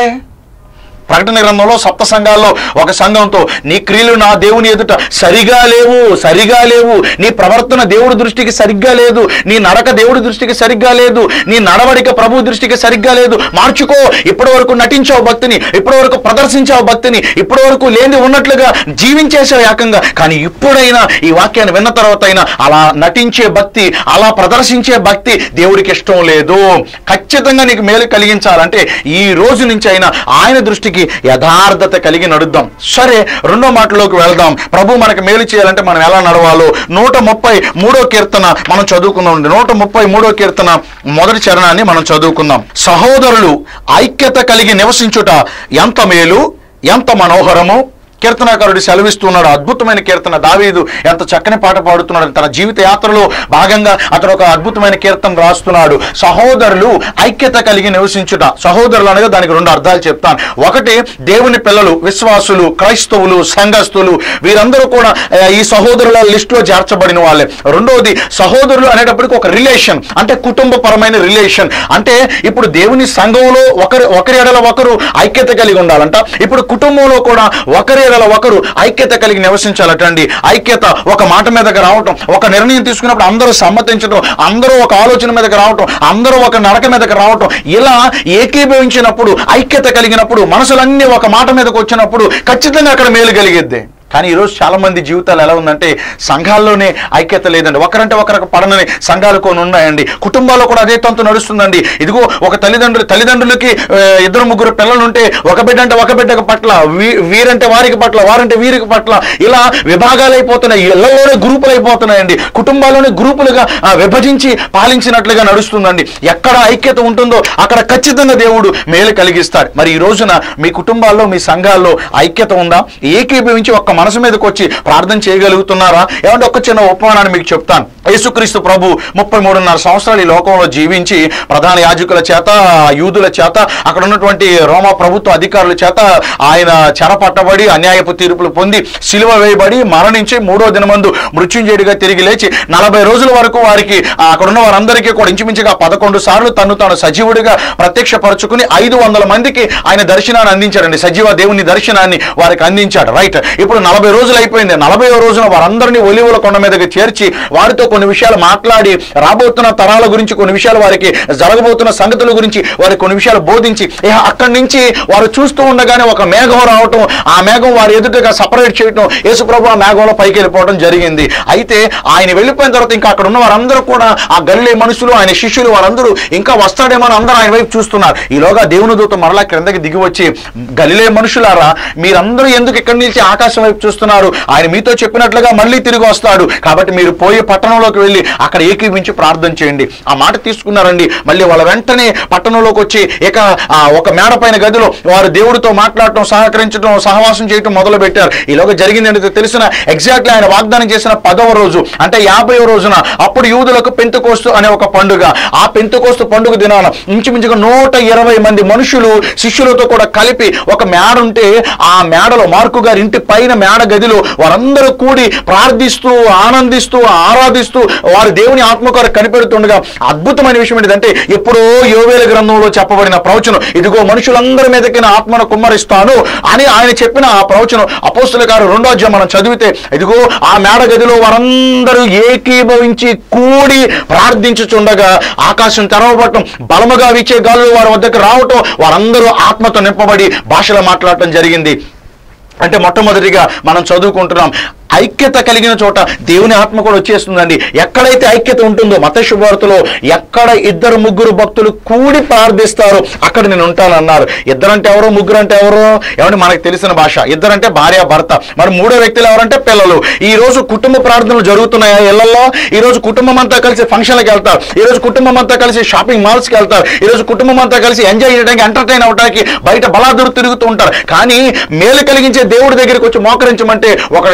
ప్రకటన గ్రంథంలో సప్త సంఘాల్లో ఒక సంఘంతో నీ క్రియలు నా దేవుని ఎదుట సరిగా లేవు సరిగా లేవు నీ ప్రవర్తన దేవుడి దృష్టికి సరిగ్గా లేదు నీ నడక దేవుడి దృష్టికి సరిగ్గా లేదు నీ నడవడిక ప్రభు దృష్టికి సరిగ్గా లేదు మార్చుకో ఇప్పటి వరకు నటించావు భక్తిని ఇప్పటి వరకు ప్రదర్శించావు భక్తిని ఇప్పటి వరకు లేని ఉన్నట్లుగా జీవించేసావు ఏకంగా కానీ ఇప్పుడైనా ఈ వాక్యాన్ని విన్న తర్వాత అయినా అలా నటించే భక్తి అలా ప్రదర్శించే భక్తి దేవుడికి ఇష్టం లేదు ఖచ్చితంగా నీకు మేలు కలిగించాలంటే ఈ రోజు నుంచి అయినా ఆయన దృష్టికి యథార్థత కలిగి నడుద్దాం సరే రెండో మాటలోకి వెళ్దాం ప్రభు మనకి మేలు చేయాలంటే మనం ఎలా నడవాలో నూట ముప్పై మూడో కీర్తన మనం చదువుకుందాం నూట ముప్పై మూడో కీర్తన మొదటి చరణాన్ని మనం చదువుకుందాం సహోదరులు ఐక్యత కలిగి నివసించుట ఎంత మేలు ఎంత మనోహరము కీర్తనాకారుడు సెలవిస్తున్నాడు అద్భుతమైన కీర్తన దావీదు ఎంత చక్కని పాట పాడుతున్నాడు తన జీవిత యాత్రలో భాగంగా అతను ఒక అద్భుతమైన కీర్తన రాస్తున్నాడు సహోదరులు ఐక్యత కలిగి నివసించుట సహోదరులు అనగా దానికి రెండు అర్థాలు చెప్తాను ఒకటి దేవుని పిల్లలు విశ్వాసులు క్రైస్తవులు సంఘస్థులు వీరందరూ కూడా ఆ, ఈ సహోదరుల లిస్టులో చేర్చబడిన వాళ్ళే రెండవది సహోదరులు అనేటప్పటికి ఒక రిలేషన్ అంటే కుటుంబపరమైన రిలేషన్ అంటే ఇప్పుడు దేవుని సంఘంలో ఒకరి ఒకరి ఎడల ఒకరు ఐక్యత కలిగి ఉండాలంట ఇప్పుడు కుటుంబంలో కూడా ఒకరి ఎడల ఒకరు ఐక్యత కలిగి నివసించాలటండి ఐక్యత ఒక మాట మీదకి రావటం ఒక నిర్ణయం తీసుకున్నప్పుడు అందరూ సమ్మతించడం అందరూ ఒక ఆలోచన మీదకి రావటం అందరూ ఒక నడక మీదకి రావటం ఇలా ఏకీభవించినప్పుడు ఐక్యత కలిగినప్పుడు మనసులన్నీ ఒక మాట మీదకి వచ్చినప్పుడు ఖచ్చితంగా అక్కడ మేలు కలిగిద్ది కానీ ఈరోజు చాలా మంది జీవితాలు ఎలా ఉందంటే సంఘాల్లోనే ఐక్యత లేదండి ఒకరంటే ఒకరికి పడనని సంఘాలు కొన్ని ఉన్నాయండి కుటుంబాల్లో కూడా అదే తంతు నడుస్తుందండి ఇదిగో ఒక తల్లిదండ్రులు తల్లిదండ్రులకి ఆ, ఇద్దరు ముగ్గురు పిల్లలు ఉంటే ఒక బిడ్డ అంటే ఒక బిడ్డకి పట్ల వీ- వీరంటే వారికి పట్ల వారంటే వీరికి పట్ల ఇలా విభాగాలు అయిపోతున్నాయి ఇళ్లలోనే గ్రూపులు అయిపోతున్నాయండి కుటుంబాల్లోనే గ్రూపులుగా ఆ, విభజించి పాలించినట్లుగా నడుస్తుందండి ఎక్కడ ఐక్యత ఉంటుందో అక్కడ ఖచ్చితంగా దేవుడు మేలు కలిగిస్తాడు మరి ఈ రోజున మీ కుటుంబాల్లో మీ సంఘాల్లో ఐక్యత ఉందా ఏకీభవించి ఒక్క మనసు మీదకి వచ్చి ప్రార్థన చేయగలుగుతున్నారా ఏమంటే ఒక చిన్న ఉపమానాన్ని మీకు చెప్తాను యేసుక్రీస్తు ప్రభు ముప్పై మూడున్నర సంవత్సరాలు ఈ లోకంలో జీవించి ప్రధాన యాజకుల చేత యూదుల చేత అక్కడ ఉన్నటువంటి రోమా ప్రభుత్వ అధికారుల చేత ఆయన చెరపట్టబడి అన్యాయపు తీర్పులు పొంది సిలువ వేయబడి మరణించి మూడో దినమందు మృత్యుంజయుడిగా తిరిగి లేచి నలభై రోజుల వరకు వారికి ఆ, అక్కడ ఉన్న వారందరికీ కూడా ఇంచుమించుగా పదకొండు సార్లు తను తాను సజీవుడిగా ప్రత్యక్షపరచుకుని ఐదు వందల మందికి ఆయన దర్శనాన్ని అందించారండి సజీవ దేవుని దర్శనాన్ని వారికి అందించాడు రైట్ ఇప్పుడు నలభై రోజులు అయిపోయింది నలభై రోజున వారందరినీ ఒలివుల కొండ మీదకి చేర్చి వారితో కొన్ని విషయాలు మాట్లాడి రాబోతున్న తరాల గురించి కొన్ని విషయాలు వారికి జరగబోతున్న సంగతుల గురించి వారికి కొన్ని విషయాలు బోధించి ఇహ అక్కడి నుంచి వారు చూస్తూ ఉండగానే ఒక మేఘం రావటం ఆ మేఘం వారి ఎదుటగా సపరేట్ చేయటం యేసుప్రభు ఆ మేఘంలో పైకి వెళ్ళిపోవడం జరిగింది అయితే ఆయన వెళ్ళిపోయిన తర్వాత ఇంకా అక్కడ ఉన్న వారందరూ కూడా ఆ గల్లీ మనుషులు ఆయన శిష్యులు వారందరూ ఇంకా వస్తాడేమో అని అందరూ ఆయన వైపు చూస్తున్నారు ఈలోగా దేవుని దూత మరలా క్రిందకి దిగి వచ్చి గలిలే మనుషులారా మీరందరూ ఎందుకు ఇక్కడి నుంచి ఆకాశం వైపు చూస్తున్నారు ఆయన మీతో చెప్పినట్లుగా మళ్ళీ తిరిగి వస్తాడు కాబట్టి మీరు పోయే పట్టణంలోకి వెళ్ళి అక్కడ ఏకీవించి ప్రార్థన చేయండి ఆ మాట తీసుకున్నారండి మళ్ళీ వాళ్ళ వెంటనే పట్టణంలోకి వచ్చి ఇక ఆ ఒక మేడ పైన గదిలో వారు దేవుడితో మాట్లాడటం సహకరించడం సహవాసం చేయటం మొదలు పెట్టారు ఈలోగా జరిగింది ఏంటో తెలిసిన ఎగ్జాక్ట్లీ ఆయన వాగ్దానం చేసిన పదవ రోజు అంటే యాభై రోజున అప్పుడు యూదులకు పెంతుకోస్తు అనే ఒక పండుగ ఆ పెంతుకోస్తు పండుగ దినాన ఇంచుమించుగా నూట ఇరవై మంది మనుషులు శిష్యులతో కూడా కలిపి ఒక మేడ ఉంటే ఆ మేడలో మార్కు గారి ఇంటి పైన మేడ గదిలో వారందరూ కూడి ప్రార్థిస్తూ ఆనందిస్తూ ఆరాధిస్తూ వారి దేవుని ఆత్మకారు కనిపెడుతుండగా అద్భుతమైన విషయం ఏంటంటే ఎప్పుడో యోవేల గ్రంథంలో చెప్పబడిన ప్రవచనం ఇదిగో మనుషులందరి మీదకి నా ఆత్మను కుమ్మరిస్తాను అని ఆయన చెప్పిన ఆ ప్రవచనం అపోస్తుల గారు రెండో అధ్యాయం మనం చదివితే ఇదిగో ఆ మేడ గదిలో వారందరూ ఏకీభవించి కూడి ప్రార్థించుచుండగా ఆకాశం తెరవబడటం బలముగా వీచే గాలు వారి వద్దకు రావటం వారందరూ ఆత్మతో నింపబడి భాషలో మాట్లాడటం జరిగింది అంటే మొట్టమొదటిగా మనం చదువుకుంటున్నాం ఐక్యత కలిగిన చోట దేవుని ఆత్మ కూడా వచ్చేస్తుందండి ఎక్కడైతే ఐక్యత ఉంటుందో మత శుభార్తలో ఎక్కడ ఇద్దరు ముగ్గురు భక్తులు కూడి ప్రార్థిస్తారో అక్కడ నేను ఉంటానన్నారు ఇద్దరంటే ఎవరో ముగ్గురు అంటే ఎవరో ఏమంటే మనకు తెలిసిన భాష ఇద్దరంటే భార్య భర్త మరి మూడో వ్యక్తులు ఎవరంటే పిల్లలు ఈ రోజు కుటుంబ ప్రార్థనలు జరుగుతున్నాయా ఇళ్లలో ఈ రోజు కుటుంబం అంతా కలిసి ఫంక్షన్లకు వెళ్తారు ఈ రోజు కుటుంబం అంతా కలిసి షాపింగ్ మాల్స్కి వెళ్తారు ఈ రోజు కుటుంబం అంతా కలిసి ఎంజాయ్ చేయడానికి ఎంటర్టైన్ అవడానికి బయట బలాదురు తిరుగుతూ ఉంటారు కానీ మేలు కలిగించే దేవుడి దగ్గరికి వచ్చి మోకరించమంటే ఒకడు టీవీ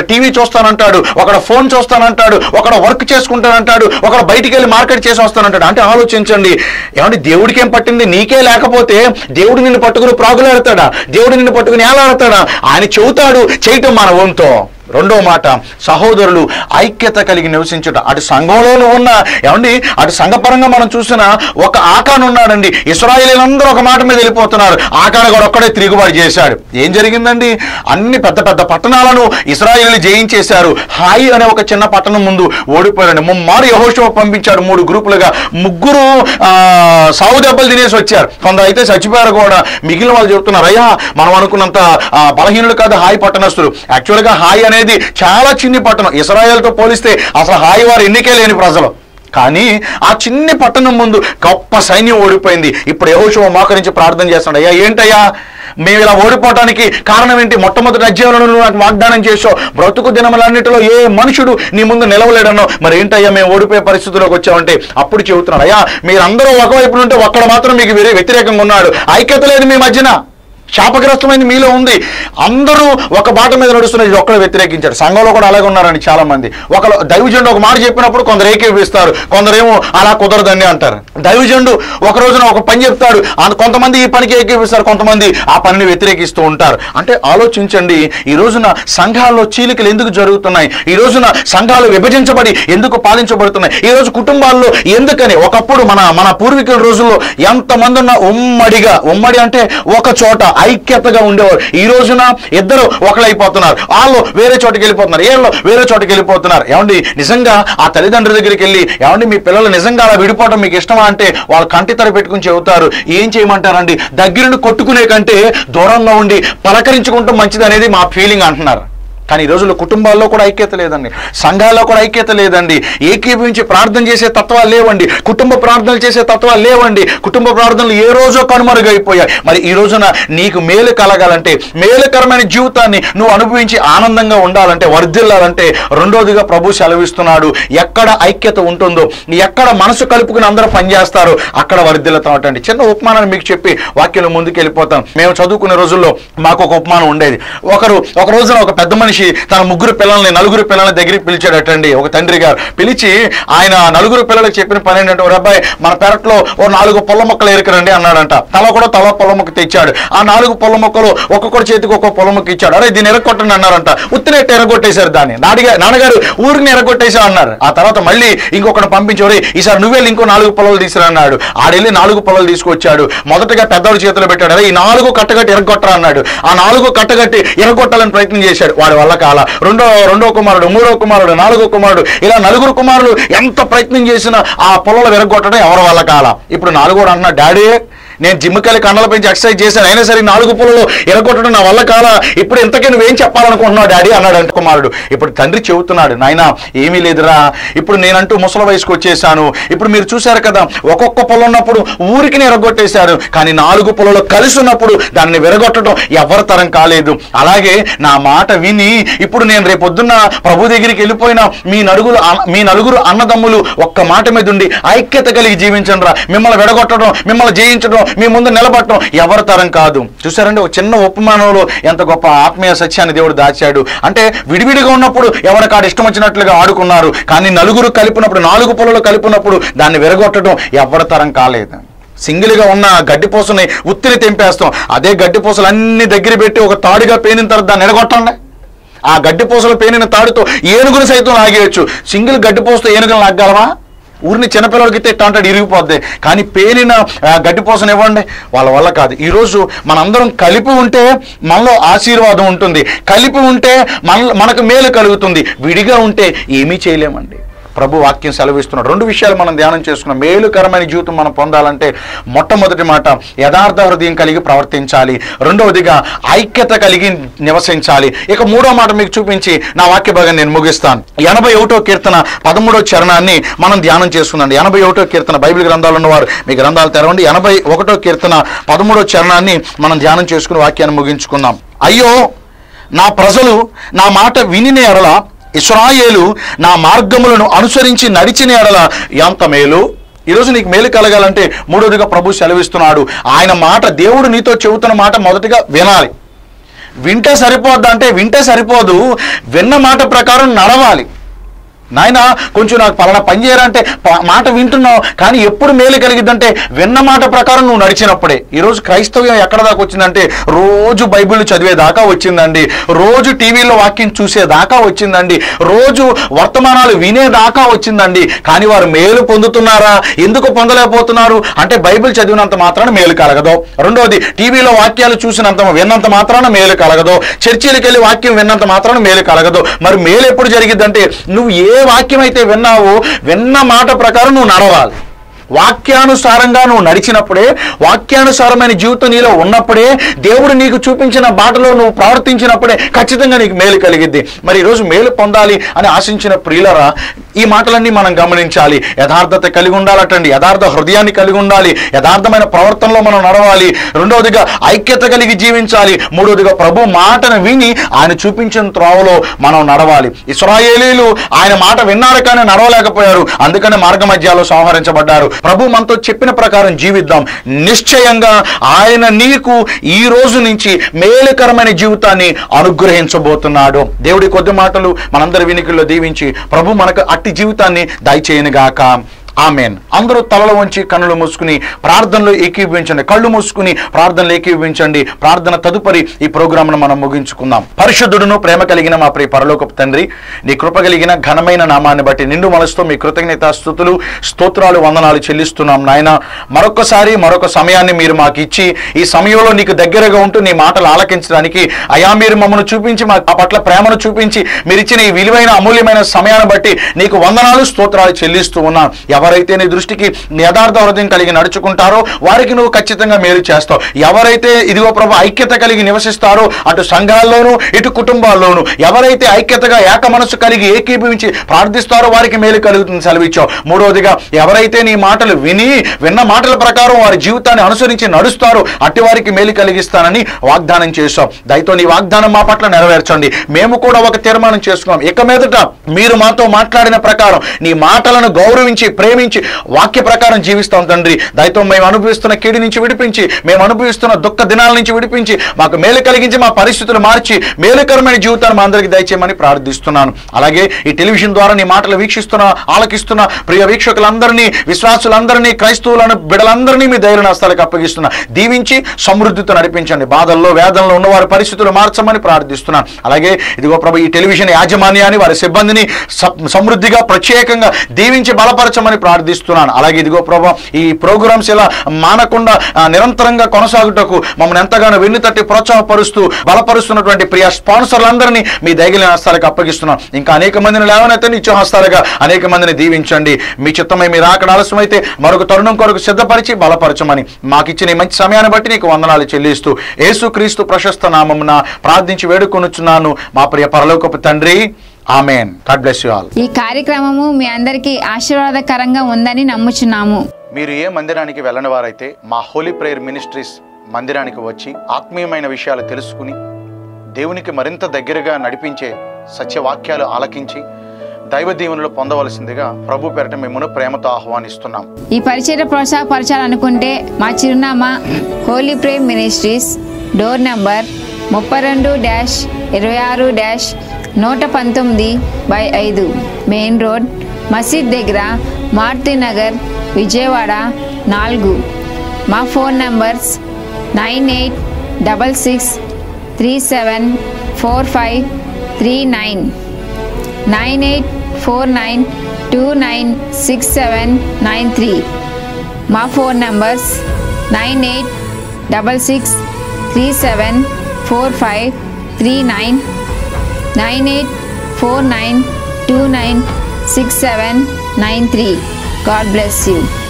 చూస్తానంటాడు ఒకడు ఫోన్ చూస్తానంటాడు ఒకడు వర్క్ చేసుకుంటానంటాడు ఒకడు బయటికి వెళ్ళి మార్కెట్ చేసి వస్తానంటాడు అంటే ఆలోచించండి ఏమంటే దేవుడికి ఏం పట్టింది నీకే లేకపోతే దేవుడు నిన్ను పట్టుకుని ప్రాగులాడతాడా దేవుడు నిన్ను పట్టుకుని ఏలాడతాడా ఆయన చెబుతాడు చేయటం మన వంతో రెండో మాట సహోదరులు ఐక్యత కలిగి నివసించుట అటు సంఘంలోనూ ఉన్న ఏమండి అటు సంఘపరంగా మనం చూసిన ఒక ఆకాను ఉన్నాడండి ఇస్రాయేలీలందరూ ఒక మాట మీద వెళ్ళిపోతున్నారు ఆకాను కూడా ఒక్కడే తిరుగుబాటు చేశాడు ఏం జరిగిందండి అన్ని పెద్ద పెద్ద పట్టణాలను ఇస్రాయేలీలు జయించేశారు హాయి అనే ఒక చిన్న పట్టణం ముందు ఓడిపోయాడు ముమ్మారు యహోషువ పంపించాడు మూడు గ్రూపులుగా ముగ్గురు ఆ, సావు దెబ్బలు తినేసి వచ్చారు కొందరు అయితే చచ్చిపోయారు కూడా మిగిలిన వాళ్ళు చెబుతున్నారు అయ్యా మనం అనుకున్నంత ఆ, బలహీనులు కాదు హాయి పట్టణస్తులు యాక్చువల్గా హాయి అనేది చాలా చిన్ని పట్టణం ఇస్రాయేల్తో పోలిస్తే అసలు హాయి వారు ఎన్నికే లేని ప్రజలు కానీ ఆ చిన్ని పట్టణం ముందు గొప్ప సైన్యం ఓడిపోయింది ఇప్పుడు యహోషువ మోకరించి ప్రార్థన చేస్తున్నాడు అయ్యా ఏంటయ్యా మేము ఇలా ఓడిపోవటానికి కారణం ఏంటి మొట్టమొదటి అధ్యాయంలో నువ్వు నాకు వాగ్దానం చేసావు బ్రతుకు దినములన్నిటిలో ఏ మనుషుడు నీ ముందు నిలవలేడనో మరి ఏంటయ్యా మేము ఓడిపోయే పరిస్థితిలోకి వచ్చామంటే అప్పుడు చెబుతున్నాడు అయ్యా మీరందరూ ఒకవైపు ఉంటే ఒక్కడ మాత్రం మీకు వేరే వ్యతిరేకంగా ఉన్నాడు ఐక్యత లేదు మీ మధ్యన శాపగ్రస్తమైన మీలో ఉంది అందరూ ఒక బాట మీద నడుస్తున్న ఇది ఒక్కరు వ్యతిరేకించారు సంఘంలో కూడా అలాగే ఉన్నారండి చాలా మంది ఒక దైవజండు ఒక మాట చెప్పినప్పుడు కొందరు ఏకీపిస్తారు కొందరేమో అలా కుదరదండి అంటారు దైవజండు ఒక రోజున ఒక పని చెప్తాడు ఆ- కొంతమంది ఈ పనికి ఏకీపిస్తారు కొంతమంది ఆ పనిని వ్యతిరేకిస్తూ ఉంటారు అంటే ఆలోచించండి ఈ రోజున సంఘాల్లో చీలికలు ఎందుకు జరుగుతున్నాయి ఈ రోజున సంఘాలు విభజించబడి ఎందుకు పాలించబడుతున్నాయి ఈ రోజు కుటుంబాల్లో ఎందుకని ఒకప్పుడు మన మన పూర్వీకుల రోజుల్లో ఎంతమంది ఉన్న ఉమ్మడిగా ఉమ్మడి అంటే ఒక చోట ఐక్యతగా ఉండేవారు ఈ రోజున ఇద్దరు ఒకలైపోతున్నారు వాళ్ళు వేరే చోటకి వెళ్ళిపోతున్నారు వీళ్ళు వేరే చోటకి వెళ్ళిపోతున్నారు ఏమండి నిజంగా ఆ తల్లిదండ్రుల దగ్గరికి వెళ్ళి ఏమండి మీ పిల్లలు నిజంగా అలా విడిపోవడం మీకు ఇష్టమా అంటే వాళ్ళు కంటి తర పెట్టుకుని చెబుతారు ఏం చేయమంటారండి దగ్గరుండి కొట్టుకునే కంటే దూరంగా ఉండి పలకరించుకుంటూ మంచిది అనేది మా ఫీలింగ్ అంటున్నారు కానీ ఈ రోజుల్లో కుటుంబాల్లో కూడా ఐక్యత లేదండి సంఘాల్లో కూడా ఐక్యత లేదండి ఏకీభవించి ప్రార్థన చేసే తత్వాలు లేవండి కుటుంబ ప్రార్థనలు చేసే తత్వాలు లేవండి కుటుంబ ప్రార్థనలు ఏ రోజో కనుమరుగైపోయాయి మరి ఈ రోజున నీకు మేలు కలగాలంటే మేలుకరమైన జీవితాన్ని నువ్వు అనుభవించి ఆనందంగా ఉండాలంటే వర్ధిల్లాలంటే రెండోదిగా ప్రభు సెలవిస్తున్నాడు ఎక్కడ ఐక్యత ఉంటుందో ఎక్కడ మనసు కలుపుకుని అందరూ పనిచేస్తారో అక్కడ వర్ధిల్లుతాం అండి చిన్న ఉపమానాన్ని మీకు చెప్పి వాక్యం ముందుకు వెళ్ళిపోతాం మేము చదువుకునే రోజుల్లో మాకు ఒక ఉపమానం ఉండేది ఒకరు ఒక రోజున ఒక పెద్ద మనిషి తన ముగ్గురు పిల్లల్ని నలుగురు పిల్లల్ని దగ్గరికి పిలిచాడటండి ఒక తండ్రి గారు పిలిచి ఆయన నలుగురు పిల్లలకు చెప్పిన పని ఏంటంటే "ఓ అబ్బాయి మన పెరట్లో ఓ నాలుగు పొల్ల మొక్కలు ఎరుకరండి అన్నాడంట తల కూడా తల పొల్ల మొక్క తెచ్చాడు ఆ నాలుగు పొల్ల మొక్కలు ఒక్కొక్కటి చేతికి ఒక్కొక్క పొల్ల మొక్క ఇచ్చాడు అరే దీన్ని ఎరగొట్టండి అన్నారంట ఉత్తినట్టు ఎరగొట్టేశారు దాన్ని నాడిగా నాన్నగారు ఊరిని ఎరగొట్టేసా అన్నారు ఆ తర్వాత మళ్ళీ ఇంకొకటి పంపించి ఈసారి నువ్వెళ్ళి ఇంకో నాలుగు పొలాలు తీసుకురా అన్నాడు ఆడెళ్ళి నాలుగు పొలాలు తీసుకొచ్చాడు మొదటగా పెద్దవాడి చేతిలో పెట్టాడు అరే ఈ నాలుగు కట్టగట్టి ఎరగొట్టరా అన్నాడు ఆ నాలుగు కట్టగట్టి ఎరగొట్టాలని ప్రయత్నం చేశాడు వాడి వల్ల కాల రెండో రెండో కుమారుడు మూడో కుమారుడు నాలుగో కుమారుడు ఇలా నలుగురు కుమారులు ఎంత ప్రయత్నం చేసినా ఆ పొలాలు విరగొట్టడం ఎవరి వల్ల కాల ఇప్పుడు నాలుగోడు అంటున్నా డాడీ నేను జిమ్కి కండల పెంచి ఎక్సర్సైజ్ చేశాను అయినా సరే ఈ నాలుగు పొలలో ఎరగొట్టడం నా వల్ల కాల ఇప్పుడు ఇంతకీ నువ్వేం చెప్పాలనుకుంటున్నావు డాడీ అన్నాడు అంటే కుమారుడు ఇప్పుడు తండ్రి చెబుతున్నాడు నాయన ఏమీ లేదురా ఇప్పుడు నేనంటూ ముసలి వయసుకు వచ్చేసాను ఇప్పుడు మీరు చూశారు కదా ఒక్కొక్క పొలం ఉన్నప్పుడు ఊరికి ఎరగొట్టేశారు కానీ నాలుగు పొలంలో కలిసి ఉన్నప్పుడు దాన్ని విరగొట్టడం ఎవరి తరం కాలేదు అలాగే నా మాట విని ఇప్పుడు నేను రేపొద్దున్న ప్రభు దగ్గరికి వెళ్ళిపోయినా మీ నలుగురు అన్న- మీ నలుగురు అన్నదమ్ములు ఒక్క మాట మీద ఉండి ఐక్యత కలిగి జీవించండి రా మిమ్మల్ని విడగొట్టడం మిమ్మల్ని జయించడం మీ ముందు నిలబడటం ఎవరి తరం కాదు చూసారండి ఒక చిన్న ఉపమానంలో ఎంత గొప్ప ఆత్మీయ సత్యాన్ని దేవుడు దాచాడు అంటే విడివిడిగా ఉన్నప్పుడు ఎవరికాడు ఇష్టం వచ్చినట్లుగా ఆడుకున్నారు కానీ నలుగురు కలిపినప్పుడు నాలుగు పొలలు కలిపినప్పుడు దాన్ని విరగొట్టడం ఎవరి తరం కాలేదు సింగిల్గా ఉన్న గడ్డిపూసని ఉత్తిని తెంపేస్తాం అదే గడ్డిపూసలు అన్ని దగ్గర పెట్టి ఒక తాడుగా పేనిన తర్వాత దాన్ని ఎడగొట్టండి ఆ గడ్డిపూసలు పేనిన తాడుతో ఏనుగుని సైతం లాగేయచ్చు సింగిల్ గడ్డిపూసతో ఏనుగుని లాగగలవా ఊరిని చిన్నపిల్లలకి ఇస్తే ఇట్లా అంటాడు ఇరిగిపోద్ది కానీ పేనిన ఆ, గడ్డిపూసను ఇవ్వండి వాళ్ళ వల్ల కాదు ఈరోజు మనందరం కలిపి ఉంటే మనలో ఆశీర్వాదం ఉంటుంది కలిపి ఉంటే మన మనకు మేలు కలుగుతుంది విడిగా ఉంటే ఏమీ చేయలేమండి ప్రభు వాక్యం సెలవిస్తున్నాడు రెండు విషయాలు మనం ధ్యానం చేసుకున్నాం మేలుకరమైన జీవితం మనం పొందాలంటే మొట్టమొదటి మాట యథార్థ హృదయం కలిగి ప్రవర్తించాలి రెండవదిగా ఐక్యత కలిగి నివసించాలి ఇక మూడో మాట మీకు చూపించి నా వాక్య భాగం నేను ముగిస్తాను ఎనభై ఒకటో కీర్తన పదమూడో చరణాన్ని మనం ధ్యానం చేసుకుందండి ఎనభై ఒకటో కీర్తన బైబిల్ గ్రంథాలు ఉన్నవారు మీ గ్రంథాలు తెరవండి ఎనభై ఒకటో కీర్తన పదమూడో చరణాన్ని మనం ధ్యానం చేసుకుని వాక్యాన్ని ముగించుకుందాం అయ్యో నా ప్రజలు నా మాట వినిన ఎడల ఇస్రాయేలు నా మార్గములను అనుసరించి నడిచిన ఎడల ఎంత మేలు ఈరోజు నీకు మేలు కలగాలంటే మూడోదిగా ప్రభు సెలవిస్తున్నాడు ఆయన మాట దేవుడు నీతో చెబుతున్న మాట మొదటిగా వినాలి వింటే సరిపోద్దా అంటే వింటే సరిపోదు విన్న మాట ప్రకారం నడవాలి నాయన కొంచెం నాకు పలానా పని చేయాలంటే ప- మాట వింటున్నావు కానీ ఎప్పుడు మేలు కలిగిద్దంటే విన్న మాట ప్రకారం నువ్వు నడిచినప్పుడే ఈరోజు క్రైస్తవ్యం ఎక్కడ దాకా వచ్చిందంటే రోజు బైబిల్ చదివేదాకా వచ్చిందండి రోజు టీవీలో వాక్యం చూసేదాకా వచ్చిందండి రోజు వర్తమానాలు వినేదాకా వచ్చిందండి కానీ వారు మేలు పొందుతున్నారా ఎందుకు పొందలేకపోతున్నారు అంటే బైబిల్ చదివినంత మాత్రాన మేలు కలగదు రెండోది టీవీలో వాక్యాలు చూసినంత విన్నంత మాత్రాన మేలు కలగదు చర్చిలకు వెళ్ళి వాక్యం విన్నంత మాత్రాన మేలు కలగదు మరి మేలు ఎప్పుడు జరిగిద్దంటే నువ్వు ఏ వాక్యం అయితే విన్నావో విన్న మాట ప్రకారం నువ్వు నడవాలి వాక్యానుసారంగా నువ్వు నడిచినప్పుడే వాక్యానుసారమైన జీవితం నీలో ఉన్నప్పుడే దేవుడు నీకు చూపించిన బాటలో నువ్వు ప్రవర్తించినప్పుడే ఖచ్చితంగా నీకు మేలు కలిగిద్ది మరి ఈరోజు మేలు పొందాలి అని ఆశించిన ప్రియులరా ఈ మాటలన్నీ మనం గమనించాలి యథార్థత కలిగి ఉండాలటండి యథార్థ హృదయాన్ని కలిగి ఉండాలి యథార్థమైన ప్రవర్తనలో మనం నడవాలి రెండవదిగా ఐక్యత కలిగి జీవించాలి మూడవదిగా ప్రభు మాటను విని ఆయన చూపించిన త్రోవలో మనం నడవాలి ఇస్రాయేలీలు ఆయన మాట విన్నారు కానీ నడవలేకపోయారు అందుకనే మార్గ మధ్యాలో సంహరించబడ్డారు ప్రభు మనతో చెప్పిన ప్రకారం జీవిద్దాం నిశ్చయంగా ఆయన నీకు ఈ రోజు నుంచి మేలుకరమైన జీవితాన్ని అనుగ్రహించబోతున్నాడు దేవుడి కొద్ది మాటలు మనందరి వినికిల్లో దీవించి ప్రభు మనకు అట్టి జీవితాన్ని దయచేయనుగాక ఆమెన్ అందరూ తలలు వంచి కన్నులు మూసుకుని ప్రార్థనలో ఏకీభవించండి కళ్ళు మూసుకుని ప్రార్థనలు ఏకీభవించండి ప్రార్థన తదుపరి ఈ ప్రోగ్రామ్ను మనం ముగించుకుందాం పరిశుద్ధుడును ప్రేమ కలిగిన మా ప్రియ పరలోకపు తండ్రి నీ కృప కలిగిన ఘనమైన నామాన్ని బట్టి నిండు మనసుతో మీ కృతజ్ఞత స్థుతులు స్తోత్రాలు వందనాలు చెల్లిస్తున్నాం నాయన మరొకసారి మరొక సమయాన్ని మీరు మాకు ఇచ్చి ఈ సమయంలో నీకు దగ్గరగా ఉంటూ నీ మాటలు ఆలకించడానికి అయా మీరు మమ్మల్ని చూపించి మా ఆ పట్ల ప్రేమను చూపించి మీరు ఇచ్చిన ఈ విలువైన అమూల్యమైన సమయాన్ని బట్టి నీకు వందనాలు స్తోత్రాలు చెల్లిస్తూ ఉన్నాం ఎవరైతే నీ దృష్టికి యథార్థ హృదయం కలిగి నడుచుకుంటారో వారికి నువ్వు ఖచ్చితంగా మేలు చేస్తావు ఎవరైతే ఇదిగో ప్రభు ఐక్యత కలిగి నివసిస్తారో అటు సంఘాల్లోనూ ఇటు కుటుంబాల్లోనూ ఎవరైతే ఐక్యతగా ఏక మనసు కలిగి ఏకీభవించి ప్రార్థిస్తారో వారికి మేలు కలుగుతుంది సెలవిచ్చావు మూడవదిగా ఎవరైతే నీ మాటలు విని విన్న మాటల ప్రకారం వారి జీవితాన్ని అనుసరించి నడుస్తారో అట్టి వారికి మేలు కలిగిస్తానని వాగ్దానం చేశాం దయతో నీ వాగ్దానం మా పట్ల నెరవేర్చండి మేము కూడా ఒక తీర్మానం చేసుకున్నాం ఇక మీదట మీరు మాతో మాట్లాడిన ప్రకారం నీ మాటలను గౌరవించి ప్రేమించి వాక్య ప్రకారం జీవిస్తాం తండ్రి దయతో మేము అనుభవిస్తున్న కీడి నుంచి విడిపించి మేము అనుభవిస్తున్న దుఃఖ దినాల నుంచి విడిపించి మాకు మేలు కలిగించి మా పరిస్థితులు మార్చి మేలుకరమైన జీవితాన్ని మా అందరికి దయచేయమని ప్రార్థిస్తున్నాను అలాగే ఈ టెలివిజన్ ద్వారా నీ మాటలు వీక్షిస్తున్న ఆలకిస్తున్న ప్రియ వీక్షకులందరినీ విశ్వాసులందరినీ క్రైస్తవులను బిడలందరినీ మీ ధైర్య హస్తాలకు అప్పగిస్తున్నా దీవించి సమృద్ధితో నడిపించండి బాధల్లో వేదనలో ఉన్న వారి పరిస్థితులు మార్చమని ప్రార్థిస్తున్నాను అలాగే ఇదిగో ప్రభు ఈ టెలివిజన్ యాజమాన్యాన్ని వారి సిబ్బందిని స- సమృద్ధిగా ప్రత్యేకంగా దీవించి బలపరచమని ప్రార్థిస్తున్నాను అలాగే ఇదిగో ప్రభు ఈ ప్రోగ్రామ్స్ ఇలా మానకుండా ఆ, నిరంతరంగా కొనసాగుటకు మమ్మల్ని ఎంతగానో వెన్ను తట్టి ప్రోత్సాహపరుస్తూ బలపరుస్తున్నటువంటి ప్రియ స్పాన్సర్లందరినీ మీ దైగిలిన హస్తాలకు అప్పగిస్తున్నాం ఇంకా అనేక మందిని లేవనైతే నిత్య హస్తాలుగా అనేక మందిని దీవించండి మీ చిత్తమై మీరు ఆకడ ఆలస్యమైతే మరొక తరుణం కొరకు సిద్ధపరిచి బలపరచమని మాకిచ్చిన ఈ మంచి సమయాన్ని బట్టి నీకు వందనాలు చెల్లిస్తూ యేసుక్రీస్తు ప్రశస్త నామమున ప్రార్థించి వేడుకొనుచున్నాను మా ప్రియ పరలోకపు తండ్రి amen God bless you all ఈ కార్యక్రమము మీ అందరికీ ఆశీర్వాదకరంగా ఉందని నమ్ముచున్నాము మీరు ఏ మందిరానికి వెళ్ళని వారైతే మా హోలీ ప్రేయర్ మినిస్ట్రీస్ మందిరానికి వచ్చి ఆత్మీయమైన విషయాలు తెలుసుకుని దేవునికి మరింత దగ్గరగా నడిపించే సత్యవాక్యాలు ఆలకించి దైవ దీవెనలు పొందవలసిందిగా ప్రభు పేరట మిమ్మల్ని ప్రేమతో ఆహ్వానిస్తున్నాం ఈ పరిచయ ప్రోత్సాహపరచాలనుకుంటే మా చిరునామా Holy Prem Ministries door number ముప్పై రెండు డ్యాష్ ఇరవై ఆరు డ్యాష్ నూట పంతొమ్మిది బై ఐదు మెయిన్ రోడ్ మసీద్ దగ్గర మారుతి నగర్ విజయవాడ నాలుగు మా phone numbers nine eight double six three seven four five three nine nine eight four nine two nine six seven nine three మా phone numbers nine eight double six three seven four five three nine nine eight four nine two nine six seven nine three God bless you